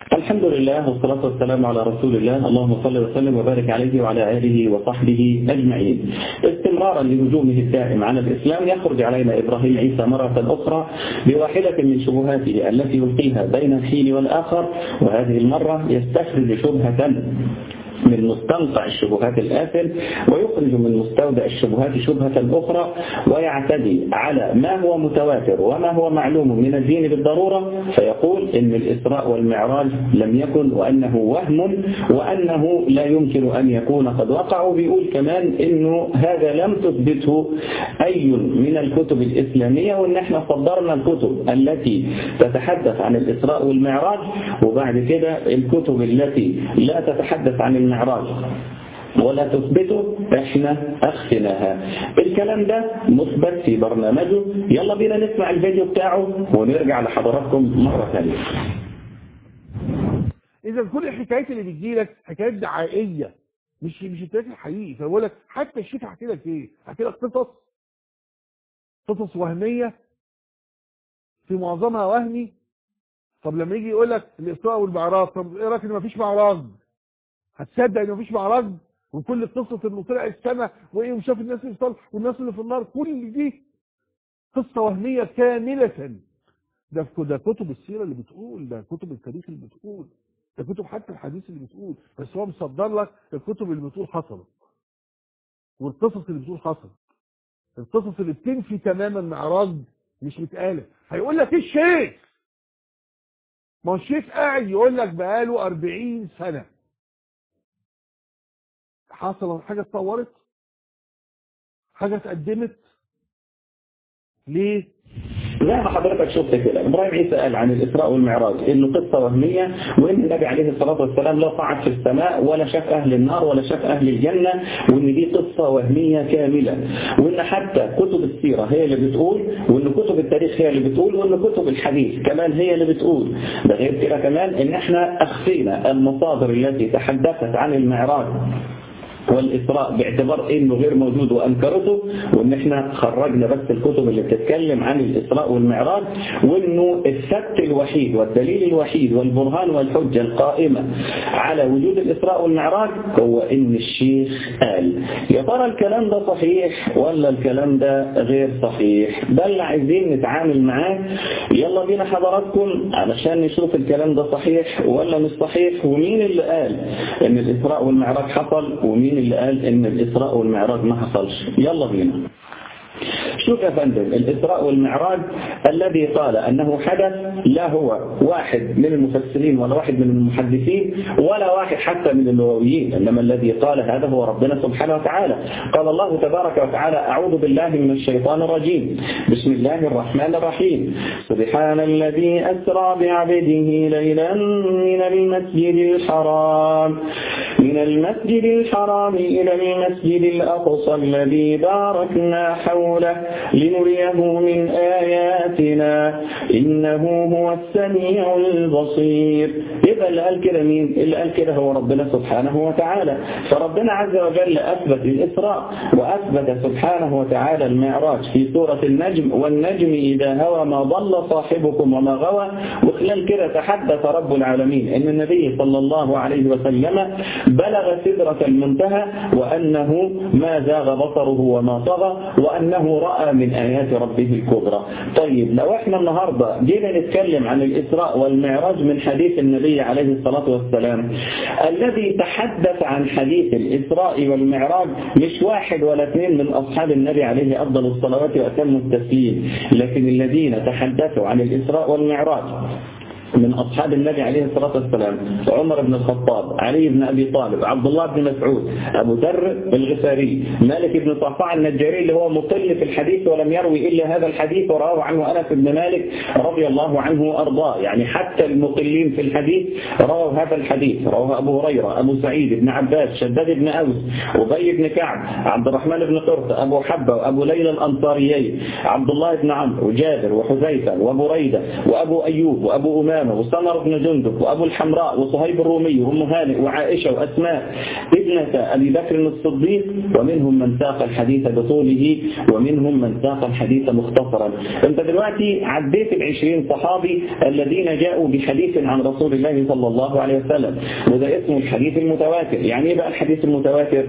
الحمد لله والصلاة والسلام على رسول الله اللهم صل وسلم وبارك عليه وعلى آله وصحبه أجمعين استمرارا لهجومه الدائم على الإسلام يخرج علينا إبراهيم عيسى مرة أخرى بواحدة من شبهاته التي يلقيها بين الحين والآخر وهذه المرة يستخرج شبهة من مستنقع الشبهات الآثم ويخرج من مستودع الشبهات شبهة أخرى ويعتدي على ما هو متواتر وما هو معلوم من الدين بالضرورة فيقول إن الإسراء والمعراج لم يكن وأنه وهم وأنه لا يمكن أن يكون قد وقع وبيقول كمان إنه هذا لم تثبته أي من الكتب الإسلامية وإن احنا صدرنا الكتب التي تتحدث عن الإسراء والمعراج وبعد كده الكتب التي لا تتحدث عن المعراج ولا تثبته احنا اخفناها الكلام ده مثبت في برنامجه يلا بينا نسمع الفيديو بتاعه ونرجع لحضراتكم مرة ثانية اذا كل الحكايات اللي بتجيلك حكايات دعائيه مش مش التاريخ الحقيقي فبقول لك حتى الشيخ هحكي لك ايه هحكي لك قصص قصص وهميه في معظمها وهمي طب لما يجي يقول لك الاسراء والمعراج طب ايه رايك ان مفيش معراج هتصدق ان مفيش معراج وكل قصه انه طلع السماء وايه وشاف الناس اللي في والناس اللي في النار كل دي قصه وهميه كامله ده ده كتب السيره اللي بتقول ده كتب التاريخ اللي بتقول ده كتب حتى الحديث اللي بتقول بس هو مصدر لك الكتب اللي بتقول حصلت والقصص اللي بتقول حصلت القصص اللي بتنفي تماما معراج مش متقاله هيقول لك ايه الشيخ ما هو الشيخ قاعد يقول لك بقاله 40 سنه حصل حاجه اتطورت حاجه اتقدمت ليه زي ما حضرتك شفت كده ابراهيم عيسى قال عن الاسراء والمعراج انه قصه وهميه وان النبي عليه الصلاه والسلام لا صعد في السماء ولا شاف اهل النار ولا شاف اهل الجنه وان دي قصه وهميه كامله وان حتى كتب السيره هي اللي بتقول وان كتب التاريخ هي اللي بتقول وان كتب الحديث كمان هي اللي بتقول ده غير كده كمان ان احنا اخفينا المصادر التي تحدثت عن المعراج والإسراء باعتبار إنه غير موجود وأنكرته وإن إحنا خرجنا بس الكتب اللي بتتكلم عن الإسراء والمعراج وإنه الثبت الوحيد والدليل الوحيد والبرهان والحجة القائمة على وجود الإسراء والمعراج هو إن الشيخ قال يا ترى الكلام ده صحيح ولا الكلام ده غير صحيح ده اللي عايزين نتعامل معاه يلا بينا حضراتكم علشان نشوف الكلام ده صحيح ولا مش صحيح ومين اللي قال إن الإسراء والمعراج حصل ومين مين اللي قال ان الاسراء والمعراج ما حصلش يلا بينا شوف يا فندم الإسراء والمعراج الذي قال أنه حدث لا هو واحد من المفسرين ولا واحد من المحدثين ولا واحد حتى من اللغويين إنما الذي قال هذا هو ربنا سبحانه وتعالى قال الله تبارك وتعالى أعوذ بالله من الشيطان الرجيم بسم الله الرحمن الرحيم سبحان الذي أسرى بعبده ليلا من المسجد الحرام من المسجد الحرام إلى المسجد الأقصى الذي باركنا حوله لنريه من آياتنا إنه هو السميع البصير يبقى اللي قال كده مين اللي قال كده هو ربنا سبحانه وتعالى فربنا عز وجل أثبت الإسراء وأثبت سبحانه وتعالى المعراج في سورة النجم والنجم إذا هوى ما ضل صاحبكم وما غوى وخلال كده تحدث رب العالمين إن النبي صلى الله عليه وسلم بلغ سدرة المنتهى وأنه ما زاغ بصره وما طغى وأنه رأى من آيات ربه الكبرى طيب لو احنا النهاردة جينا نتكلم عن الإسراء والمعراج من حديث النبي عليه الصلاة والسلام الذي تحدث عن حديث الإسراء والمعراج مش واحد ولا اثنين من أصحاب النبي عليه أفضل الصلوات وأتم التسليم لكن الذين تحدثوا عن الإسراء والمعراج من أصحاب النبي عليه الصلاة والسلام عمر بن الخطاب علي بن أبي طالب عبد الله بن مسعود أبو ذر الغفاري مالك بن صعصاع النجاري اللي هو مطل في الحديث ولم يروي إلا هذا الحديث ورواه عنه أنس بن مالك رضي الله عنه وأرضاه يعني حتى المقلين في الحديث رووا هذا الحديث رواه أبو هريرة أبو سعيد بن عباس شداد بن أوس أبي بن كعب عبد الرحمن بن قرطة أبو حبة وأبو ليلى الأنصاريين عبد الله بن عمرو وجابر وحذيفة وبريدة وأبو أيوب وأبو أمامة أسامة وسمر بن جندب وأبو الحمراء وصهيب الرومي وأم هانئ وعائشة وأسماء ابنة أبي بكر الصديق ومنهم من ساق الحديث بطوله ومنهم من ساق الحديث مختصرا أنت دلوقتي عديت العشرين صحابي الذين جاءوا بحديث عن رسول الله صلى الله عليه وسلم وده اسمه الحديث المتواتر يعني ايه بقى الحديث المتواتر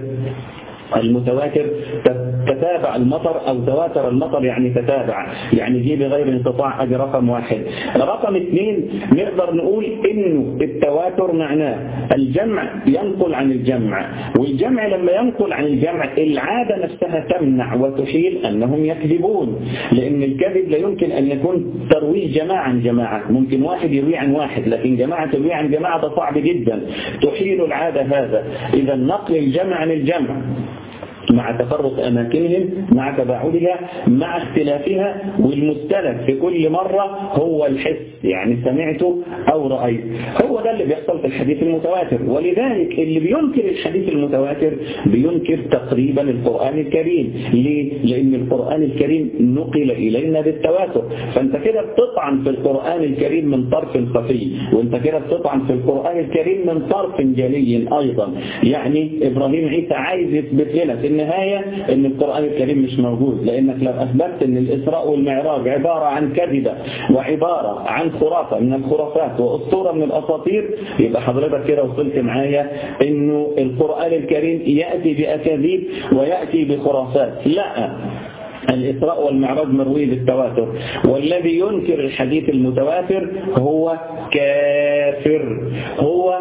المتواتر تتابع المطر أو تواتر المطر يعني تتابع يعني جه بغير انقطاع أدي رقم واحد رقم اثنين نقدر نقول إنه التواتر معناه الجمع ينقل عن الجمع والجمع لما ينقل عن الجمع العادة نفسها تمنع وتحيل أنهم يكذبون لأن الكذب لا يمكن أن يكون ترويه جماعة عن جماعة ممكن واحد يروي عن واحد لكن جماعة تروي عن جماعة ده صعب جدا تحيل العادة هذا إذا نقل الجمع عن الجمع مع تفرق أماكنهم مع تباعدها مع اختلافها والمستند في كل مرة هو الحس يعني سمعته أو رأيت هو ده اللي بيحصل في الحديث المتواتر ولذلك اللي بينكر الحديث المتواتر بينكر تقريبا القرآن الكريم ليه؟ لأن القرآن الكريم نقل إلينا بالتواتر فأنت كده بتطعن في القرآن الكريم من طرف خفي وأنت كده بتطعن في القرآن الكريم من طرف جلي أيضا يعني إبراهيم عيسى عايز يثبت لنا في النهاية ان القرآن الكريم مش موجود لانك لو اثبتت ان الاسراء والمعراج عبارة عن كذبة وعبارة عن خرافة من الخرافات واسطورة من الاساطير يبقى حضرتك كده وصلت معايا انه القرآن الكريم يأتي بأكاذيب ويأتي بخرافات لا الإسراء والمعراج مروي بالتواتر والذي ينكر الحديث المتواتر هو كافر هو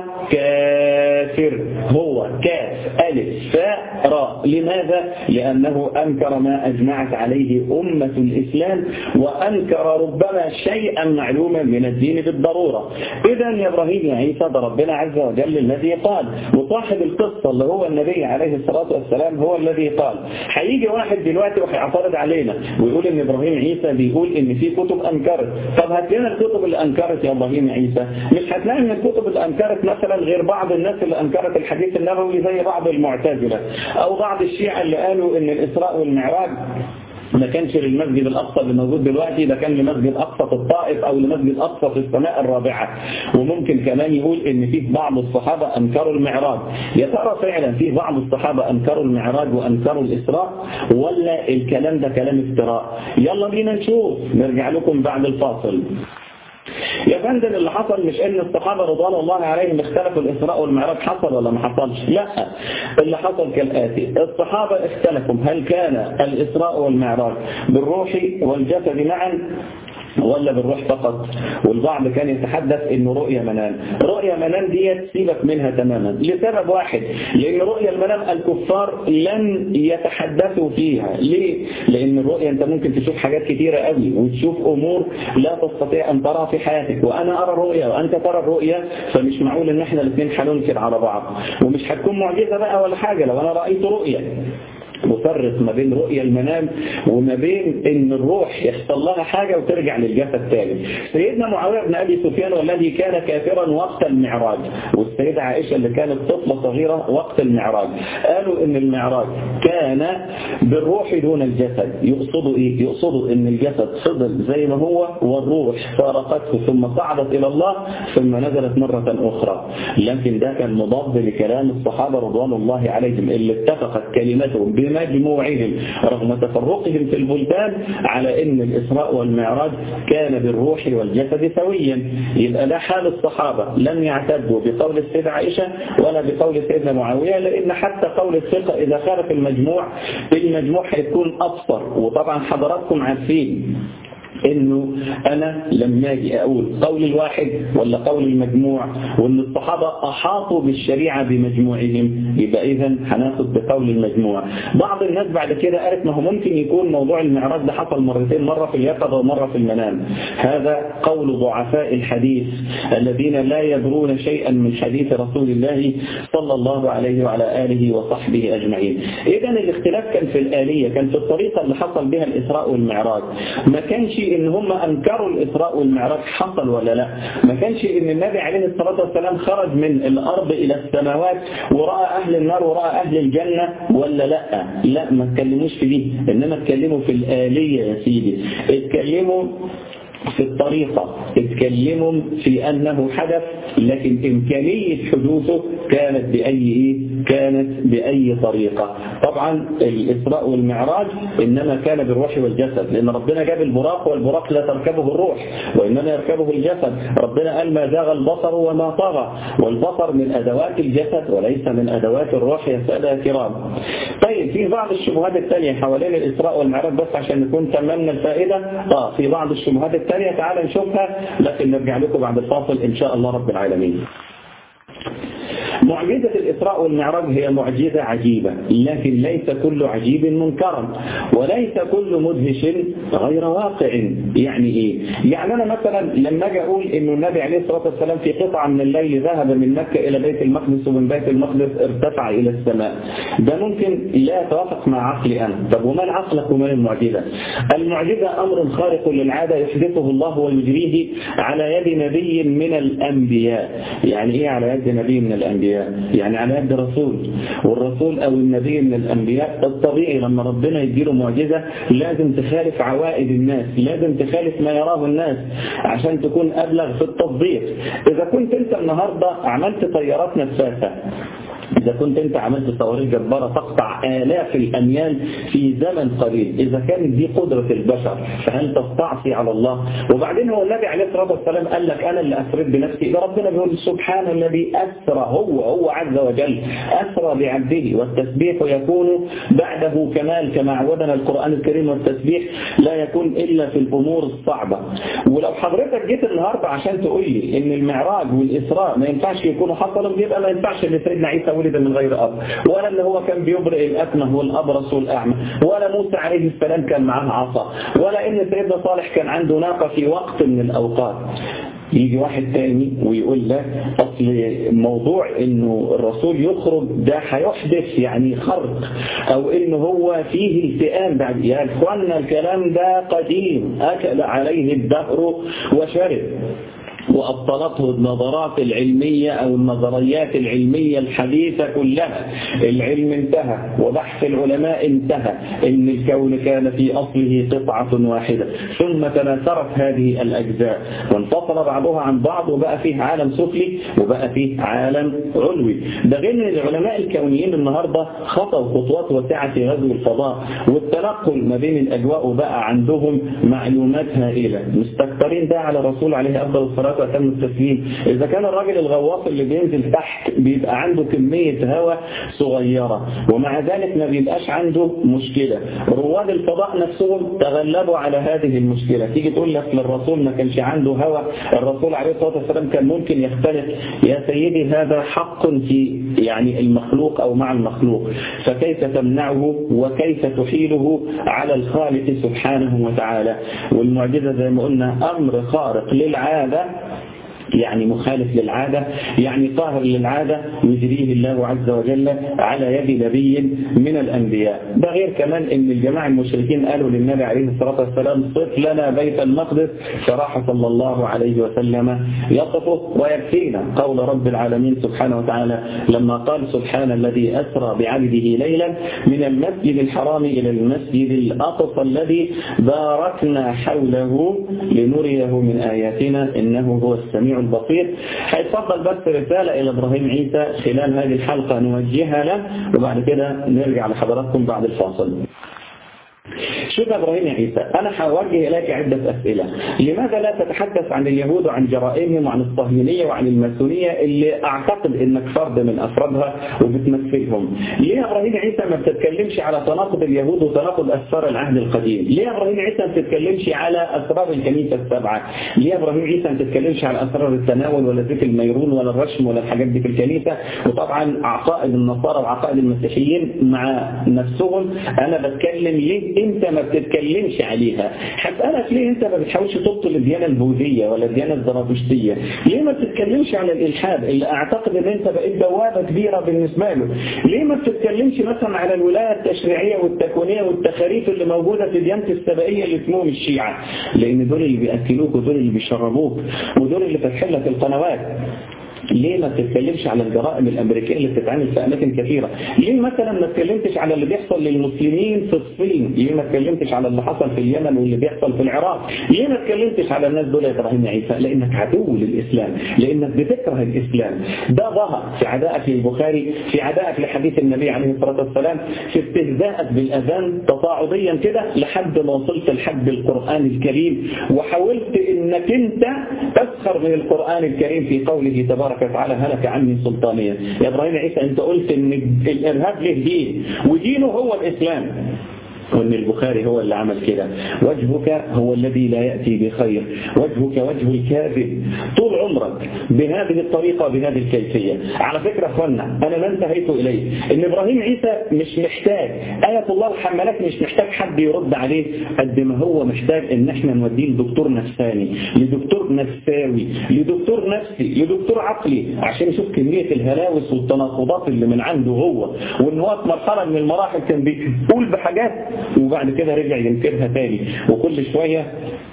كافر هو كاف ألف فاء راء لماذا؟ لأنه أنكر ما أجمعت عليه أمة الإسلام وأنكر ربما شيئا معلوما من الدين بالضرورة إذا يا إبراهيم يا عيسى ده ربنا عز وجل الذي قال وصاحب القصة اللي هو النبي عليه الصلاة والسلام هو الذي قال هيجي واحد دلوقتي وهيعترض علينا ويقول ان ابراهيم عيسى بيقول ان في كتب انكرت طب هات لنا الكتب اللي انكرت يا ابراهيم عيسى مش هتلاقي من الكتب اللي انكرت مثلا غير بعض الناس اللي انكرت الحديث النبوي زي بعض المعتزله او بعض الشيعة اللي قالوا ان الاسراء والمعراج ما كانش للمسجد الأقصى اللي موجود دلوقتي ده كان لمسجد أقصى في الطائف أو لمسجد أقصى في السماء الرابعة وممكن كمان يقول إن فيه بعض الصحابة أنكروا المعراج يا ترى فعلا فيه بعض الصحابة أنكروا المعراج وأنكروا الإسراء ولا الكلام ده كلام افتراء يلا بينا نشوف نرجع لكم بعد الفاصل يا فندم اللي حصل مش ان الصحابة رضوان الله عليهم اختلفوا الإسراء والمعراج حصل ولا ما حصلش لا اللي حصل كالآتي الصحابة اختلفوا هل كان الإسراء والمعراج بالروح والجسد معا ولا بالروح فقط والبعض كان يتحدث انه رؤية منام رؤية منام ديت سيبك منها تماما لسبب واحد لان رؤية المنام الكفار لن يتحدثوا فيها ليه لان الرؤية انت ممكن تشوف حاجات كتيرة قوي وتشوف امور لا تستطيع ان تراها في حياتك وانا ارى الرؤية وانت ترى الرؤية فمش معقول ان احنا الاثنين هننكر على بعض ومش هتكون معجزة بقى ولا حاجة لو انا رأيت رؤية مفرق ما بين رؤية المنام وما بين ان الروح يحصل لها حاجة وترجع للجسد تاني سيدنا معاوية بن ابي سفيان والذي كان كافرا وقت المعراج والسيدة عائشة اللي كانت طفلة صغيرة وقت المعراج قالوا ان المعراج كان بالروح دون الجسد يقصدوا ايه يقصدوا ان الجسد فضل زي ما هو والروح فارقته ثم صعدت الى الله ثم نزلت مرة اخرى لكن ده كان مضاد لكلام الصحابة رضوان الله عليهم اللي اتفقت كلمتهم بمجموعهم رغم تفرقهم في البلدان على ان الإسراء والمعراج كان بالروح والجسد سويا يبقى ده حال الصحابة لم يعتدوا بقول السيدة عائشة ولا بقول سيدنا معاوية لأن حتى قول الثقة إذا خالف المجموع المجموع هيكون أبصر وطبعا حضراتكم عارفين انه انا لما اجي اقول قول الواحد ولا قول المجموع وان الصحابة احاطوا بالشريعة بمجموعهم يبقى اذا هناخد بقول المجموع بعض الناس بعد كده قالت ما هو ممكن يكون موضوع المعراج ده حصل مرتين مرة في اليقظة ومرة في المنام هذا قول ضعفاء الحديث الذين لا يدرون شيئا من حديث رسول الله صلى الله عليه وعلى آله وصحبه أجمعين إذا الاختلاف كان في الآلية كان في الطريقة اللي حصل بها الإسراء والمعراج ما كانش ان هم انكروا الاسراء والمعراج حصل ولا لا ما كانش ان النبي عليه الصلاة والسلام خرج من الارض الى السماوات ورأى اهل النار ورأى اهل الجنة ولا لا لا ما اتكلموش في دي انما اتكلموا في الآلية يا سيدي اتكلموا في الطريقة اتكلموا في أنه حدث لكن إمكانية حدوثه كانت بأي إيه؟ كانت بأي طريقة طبعا الإسراء والمعراج إنما كان بالروح والجسد لأن ربنا جاب البراق والبراق لا تركبه الروح وإنما يركبه الجسد ربنا قال ما زاغ البصر وما طغى والبصر من أدوات الجسد وليس من أدوات الروح يا سادة الكرام طيب في بعض الشبهات الثانية حوالين الإسراء والمعراج بس عشان نكون تممنا الفائدة آه في بعض الشبهات الثانية تعال نشوفها لكن نرجع لكم بعد الفاصل إن شاء الله رب العالمين معجزة الإسراء والمعراج هي معجزة عجيبة لكن ليس كل عجيب منكرا وليس كل مدهش غير واقع يعني إيه؟ يعني أنا مثلا لما أجي أقول إن النبي عليه الصلاة والسلام في قطعة من الليل ذهب من مكة إلى بيت المقدس ومن بيت المقدس ارتفع إلى السماء ده ممكن لا يتوافق مع عقلي أنا طب وما عقلك وما المعجزة المعجزة أمر خارق للعادة يحدثه الله ويجريه على يد نبي من الأنبياء يعني إيه على يد نبي من الأنبياء يعني على يد رسول والرسول أو النبي من الأنبياء الطبيعي لما ربنا يديله معجزة لازم تخالف عوائد الناس لازم تخالف ما يراه الناس عشان تكون أبلغ في التطبيق إذا كنت أنت النهاردة عملت طيارات نفاثة إذا كنت أنت عملت صواريخ جبارة تقطع آلاف الأميال في زمن قليل إذا كانت دي قدرة البشر فهل تستعصي على الله وبعدين هو النبي عليه الصلاة والسلام قال لك أنا اللي أسرد بنفسي ربنا بيقول سبحان الذي أسرى هو هو عز وجل أسرى بعبده والتسبيح يكون بعده كمال كما عودنا القرآن الكريم والتسبيح لا يكون إلا في الأمور الصعبة ولو حضرتك جيت النهاردة عشان تقول لي إن المعراج والإسراء ما ينفعش يكونوا حصلوا يبقى ما ينفعش إن سيدنا عيسى ولد من غير أب ولا اللي هو كان بيبرئ الأكمه والأبرص والأعمى ولا موسى عليه السلام كان معاه عصا ولا إن سيدنا صالح كان عنده ناقة في وقت من الأوقات يجي واحد تاني ويقول لك أصل موضوع إنه الرسول يخرج ده هيحدث يعني خرق أو إنه هو فيه التئام بعد يا إخواننا الكلام ده قديم أكل عليه الدهر وشرب وأبطلته النظرات العلمية أو النظريات العلمية الحديثة كلها العلم انتهى وبحث العلماء انتهى إن الكون كان في أصله قطعة واحدة ثم تناثرت هذه الأجزاء وانفصل بعضها عن بعض وبقى فيه عالم سفلي وبقى فيه عالم علوي ده غير ان العلماء الكونيين النهاردة خطوا خطوات واسعة في غزو الفضاء والتنقل ما بين الأجواء وبقى عندهم معلومات هائلة مستكترين ده على الرسول عليه أفضل الصلاة وأتم التسليم إذا كان الراجل الغواص اللي بينزل تحت بيبقى عنده كمية هواء صغيرة ومع ذلك ما بيبقاش عنده مشكلة رواد الفضاء نفسهم تغلبوا على هذه المشكلة تيجي تقول لك للرسول ما كانش عنده هواء الرسول عليه الصلاة والسلام كان ممكن يختلف يا سيدي هذا حق في يعني المخلوق أو مع المخلوق فكيف تمنعه وكيف تحيله على الخالق سبحانه وتعالى والمعجزة زي ما قلنا أمر خارق للعادة يعني مخالف للعادة يعني طاهر للعادة يجريه الله عز وجل على يد نبي من الأنبياء ده غير كمان ان الجماعة المشركين قالوا للنبي عليه الصلاة والسلام صف لنا بيت المقدس فراح صلى الله عليه وسلم يصفه ويكفينا قول رب العالمين سبحانه وتعالى لما قال سبحان الذي أسرى بعبده ليلا من المسجد الحرام إلى المسجد الأقصى الذي باركنا حوله لنريه من آياتنا إنه هو السميع البصير هيتفضل بس رسالة إلى إبراهيم عيسى خلال هذه الحلقة نوجهها له وبعد كده نرجع لحضراتكم بعد الفاصل شوف يا إبراهيم يا عيسى أنا هوجه إليك عدة أسئلة لماذا لا تتحدث عن اليهود وعن جرائمهم وعن الصهيونية وعن الماسونية اللي أعتقد إنك فرد من أفرادها وبتمثلهم ليه يا إبراهيم عيسى ما بتتكلمش على تناقض اليهود وتناقض أسفار العهد القديم ليه يا إبراهيم عيسى ما بتتكلمش على أسرار الكنيسة السبعة ليه يا إبراهيم عيسى ما بتتكلمش على أسرار التناول ولا ذكر الميرون ولا الرشم ولا الحاجات دي في الكنيسة وطبعا عقائد النصارى وعقائد المسيحيين مع نفسهم أنا بتكلم ليه أنت ما بتتكلمش عليها هسألك ليه انت ما بتحاولش تبطل الديانة البوذية ولا الديانة الزرادشتية ليه ما بتتكلمش على الإلحاد اللي أعتقد ان انت بقيت بوابة كبيرة بالنسبة له ليه ما بتتكلمش مثلا على الولاية التشريعية والتكوينية والتخاريف اللي موجودة في ديانة السبائية اللي اسمهم الشيعة لأن دول اللي بيأكلوك ودول اللي بيشربوك ودول اللي فاتحين لك القنوات ليه ما تتكلمش على الجرائم الامريكيه اللي بتتعمل في اماكن كثيره ليه مثلا ما اتكلمتش على اللي بيحصل للمسلمين في الصين ليه ما اتكلمتش على اللي حصل في اليمن واللي بيحصل في العراق ليه ما اتكلمتش على الناس دول يا ابراهيم عيسى لانك عدو للاسلام لانك بتكره الاسلام ده ظهر في عدائك للبخاري في عدائك لحديث النبي عليه الصلاه والسلام في استهزائك بالاذان تصاعديا كده لحد ما وصلت لحد القران الكريم وحاولت انك انت تسخر من القران الكريم في قوله تبارك وتعالى هلك عني سلطانيا يا ابراهيم عيسى انت قلت ان الارهاب له دين ودينه هو الاسلام وان البخاري هو اللي عمل كده وجهك هو الذي لا يأتي بخير وجهك وجه الكاذب طول عمرك بهذه الطريقة بهذه الكيفية على فكرة اخوانا انا ما انتهيت اليه ان ابراهيم عيسى مش محتاج آية الله وحملك مش محتاج حد يرد عليه قد ما هو محتاج ان احنا نوديه لدكتور نفساني لدكتور نفساوي لدكتور نفسي لدكتور عقلي عشان يشوف كمية الهلاوس والتناقضات اللي من عنده هو وان هو في مرحلة من المراحل كان بيقول بحاجات وبعد كده رجع ينكرها تاني وكل شوية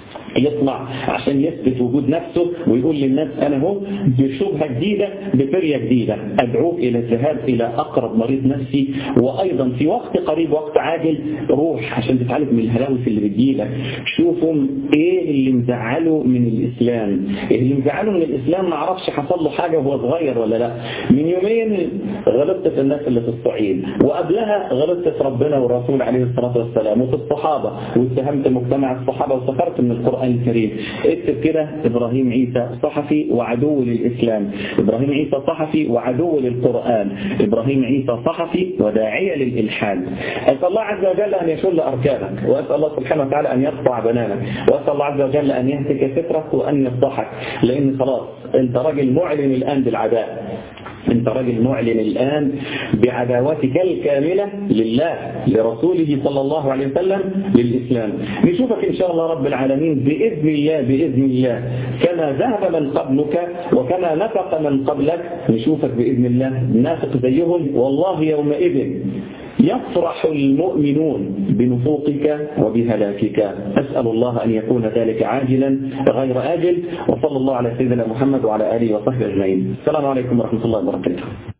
يطلع عشان يثبت وجود نفسه ويقول للناس انا هو بشبهه جديده بفريه جديده ادعوك الى الذهاب الى اقرب مريض نفسي وايضا في وقت قريب وقت عاجل روح عشان تتعالج من الهلاوس اللي بتجيلك شوفوا ايه اللي مزعله من الاسلام اللي مزعله من الاسلام ما اعرفش حصل له حاجه وهو صغير ولا لا من يومين غلطت في الناس اللي في الصعيد وقبلها غلطت في ربنا والرسول عليه الصلاه والسلام وفي الصحابه واتهمت مجتمع الصحابه وسخرت من القران القرآن الكريم اكتب كده إبراهيم عيسى صحفي وعدو للإسلام إبراهيم عيسى صحفي وعدو للقرآن إبراهيم عيسى صحفي وداعية للإلحاد أسأل الله عز وجل أن يشل أركانك وأسأل الله سبحانه وتعالى أن يقطع بنانك وأسأل الله عز وجل أن يهتك سترك وأن يفضحك لأن خلاص أنت راجل معلن الآن بالعداء انت راجل معلن الآن بعداوتك الكاملة لله لرسوله صلى الله عليه وسلم للإسلام نشوفك إن شاء الله رب العالمين بإذن الله بإذن الله كما ذهب من قبلك وكما نفق من قبلك نشوفك بإذن الله نافق زيهم والله يومئذ يفرح المؤمنون بنفوقك وبهلاكك أسأل الله أن يكون ذلك عاجلا غير آجل وصلى الله على سيدنا محمد وعلى آله وصحبه أجمعين السلام عليكم ورحمة الله وبركاته